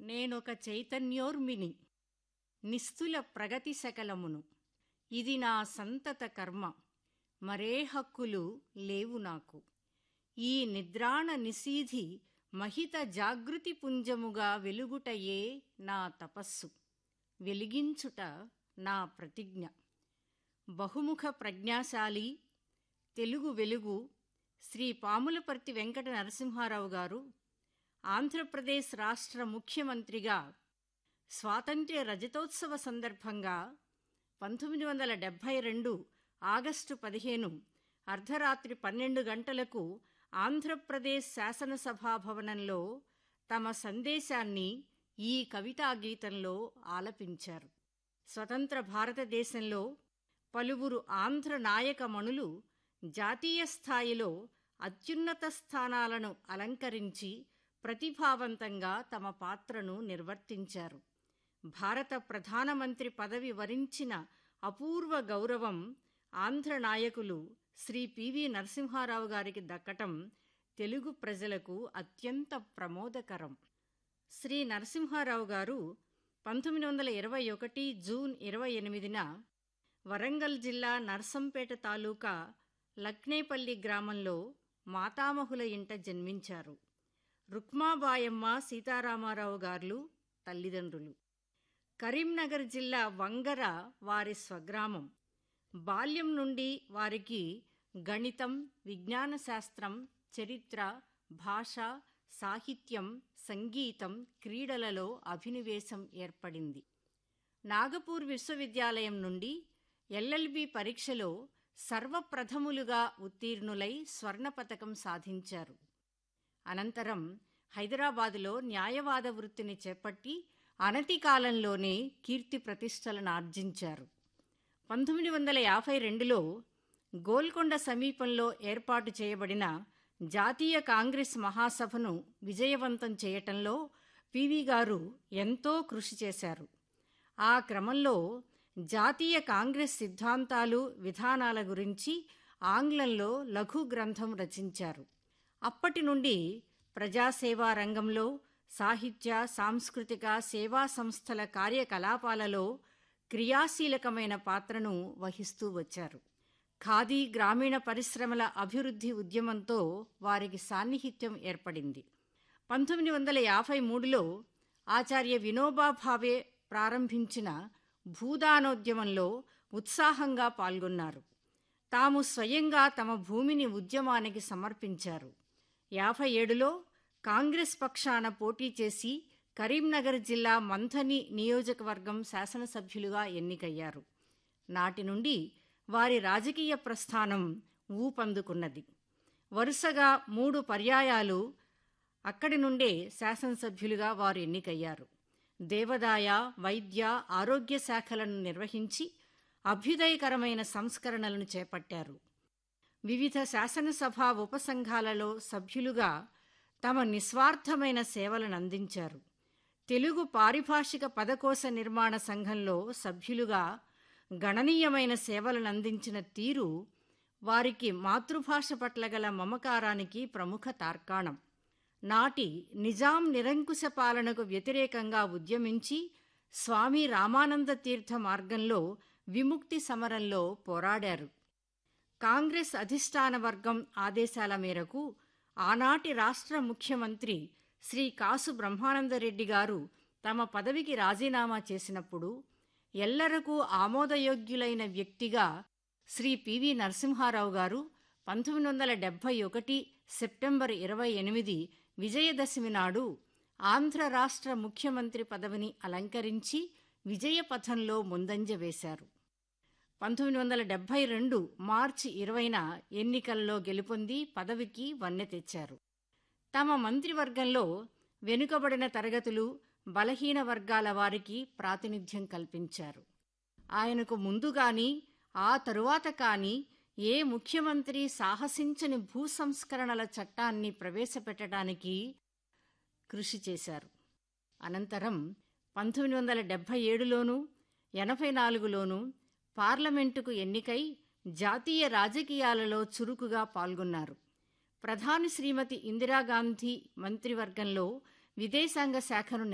నేనొక చైతన్యోర్మిని నిస్తుల ప్రగతి సకలమును ఇది నా సంతత కర్మ మరే హక్కులు లేవు నాకు ఈ నిద్రాణ నిశీధి మహిత జాగృతి పుంజముగా వెలుగుటయే నా తపస్సు వెలిగించుట నా ప్రతిజ్ఞ బహుముఖ ప్రజ్ఞాశాలి తెలుగు వెలుగు శ్రీ పాములపర్తి వెంకట నరసింహారావు గారు ఆంధ్రప్రదేశ్ రాష్ట్ర ముఖ్యమంత్రిగా స్వాతంత్ర్య రజతోత్సవ సందర్భంగా పంతొమ్మిది వందల డెబ్భై రెండు ఆగస్టు పదిహేను అర్ధరాత్రి పన్నెండు గంటలకు ఆంధ్రప్రదేశ్ శాసనసభా భవనంలో తమ సందేశాన్ని ఈ కవితా గీతంలో ఆలపించారు స్వతంత్ర భారతదేశంలో పలువురు ఆంధ్ర నాయకమణులు జాతీయ స్థాయిలో అత్యున్నత స్థానాలను అలంకరించి ప్రతిభావంతంగా తమ పాత్రను నిర్వర్తించారు భారత ప్రధానమంత్రి పదవి వరించిన అపూర్వ గౌరవం ఆంధ్ర నాయకులు శ్రీ పివి నరసింహారావు గారికి దక్కటం తెలుగు ప్రజలకు అత్యంత ప్రమోదకరం శ్రీ నరసింహారావు గారు పంతొమ్మిది వందల ఇరవై ఒకటి జూన్ ఇరవై ఎనిమిదిన వరంగల్ జిల్లా నర్సంపేట తాలూకా లక్నేపల్లి గ్రామంలో మాతామహుల ఇంట జన్మించారు రుక్మాబాయమ్మ సీతారామారావు గారు తల్లిదండ్రులు కరీంనగర్ జిల్లా వంగర వారి స్వగ్రామం బాల్యం నుండి వారికి గణితం విజ్ఞాన శాస్త్రం చరిత్ర భాష సాహిత్యం సంగీతం క్రీడలలో అభినివేశం ఏర్పడింది నాగపూర్ విశ్వవిద్యాలయం నుండి ఎల్ఎల్బి పరీక్షలో సర్వప్రథములుగా ఉత్తీర్ణులై స్వర్ణ పతకం సాధించారు అనంతరం హైదరాబాదులో న్యాయవాద వృత్తిని చేపట్టి అనతి కాలంలోనే కీర్తి ప్రతిష్టలను ఆర్జించారు పంతొమ్మిది వందల యాభై రెండులో గోల్కొండ సమీపంలో ఏర్పాటు చేయబడిన జాతీయ కాంగ్రెస్ మహాసభను విజయవంతం చేయటంలో పివి గారు ఎంతో కృషి చేశారు ఆ క్రమంలో జాతీయ కాంగ్రెస్ సిద్ధాంతాలు విధానాల గురించి ఆంగ్లంలో లఘు గ్రంథం రచించారు అప్పటి నుండి ప్రజాసేవా రంగంలో సాహిత్య సాంస్కృతిక సేవా సంస్థల కార్యకలాపాలలో క్రియాశీలకమైన పాత్రను వహిస్తూ వచ్చారు ఖాదీ గ్రామీణ పరిశ్రమల అభివృద్ధి ఉద్యమంతో వారికి సాన్నిహిత్యం ఏర్పడింది పంతొమ్మిది వందల యాభై మూడులో ఆచార్య వినోబా భావే ప్రారంభించిన భూదానోద్యమంలో ఉత్సాహంగా పాల్గొన్నారు తాము స్వయంగా తమ భూమిని ఉద్యమానికి సమర్పించారు యాభై ఏడులో కాంగ్రెస్ పక్షాన పోటీ చేసి కరీంనగర్ జిల్లా మంథని నియోజకవర్గం శాసనసభ్యులుగా ఎన్నికయ్యారు నాటి నుండి వారి రాజకీయ ప్రస్థానం ఊపందుకున్నది వరుసగా మూడు పర్యాయాలు అక్కడి నుండే శాసనసభ్యులుగా వారు ఎన్నికయ్యారు దేవదాయ వైద్య ఆరోగ్య శాఖలను నిర్వహించి అభ్యుదయకరమైన సంస్కరణలను చేపట్టారు వివిధ శాసనసభ ఉపసంఘాలలో సభ్యులుగా తమ నిస్వార్థమైన సేవలను అందించారు తెలుగు పారిభాషిక పదకోశ నిర్మాణ సంఘంలో సభ్యులుగా గణనీయమైన సేవలను అందించిన తీరు వారికి మాతృభాష పట్ల గల మమకారానికి ప్రముఖ తార్కాణం నాటి నిజాం నిరంకుశ పాలనకు వ్యతిరేకంగా ఉద్యమించి స్వామి రామానంద తీర్థ మార్గంలో విముక్తి సమరంలో పోరాడారు కాంగ్రెస్ అధిష్టాన వర్గం ఆదేశాల మేరకు ఆనాటి రాష్ట్ర ముఖ్యమంత్రి శ్రీ కాసు బ్రహ్మానందరెడ్డి గారు తమ పదవికి రాజీనామా చేసినప్పుడు ఎల్లరకు ఆమోదయోగ్యులైన వ్యక్తిగా శ్రీ పివి నరసింహారావు గారు పంతొమ్మిది వందల డెబ్భై ఒకటి సెప్టెంబర్ ఇరవై ఎనిమిది విజయదశమి నాడు ఆంధ్ర రాష్ట్ర ముఖ్యమంత్రి పదవిని అలంకరించి విజయపథంలో ముందంజ వేశారు పంతొమ్మిది వందల డెబ్భై రెండు మార్చి ఇరవైన ఎన్నికల్లో గెలుపొంది పదవికి వన్నె తెచ్చారు తమ మంత్రివర్గంలో వెనుకబడిన తరగతులు బలహీన వర్గాల వారికి ప్రాతినిధ్యం కల్పించారు ఆయనకు ముందు గాని ఆ తరువాత కాని ఏ ముఖ్యమంత్రి సాహసించని భూ సంస్కరణల చట్టాన్ని ప్రవేశపెట్టడానికి కృషి చేశారు అనంతరం పంతొమ్మిది వందల డెబ్భై ఏడులోనూ ఎనభై నాలుగులోనూ పార్లమెంటుకు ఎన్నికై జాతీయ రాజకీయాలలో చురుకుగా పాల్గొన్నారు ప్రధాని శ్రీమతి ఇందిరాగాంధీ మంత్రివర్గంలో విదేశాంగ శాఖను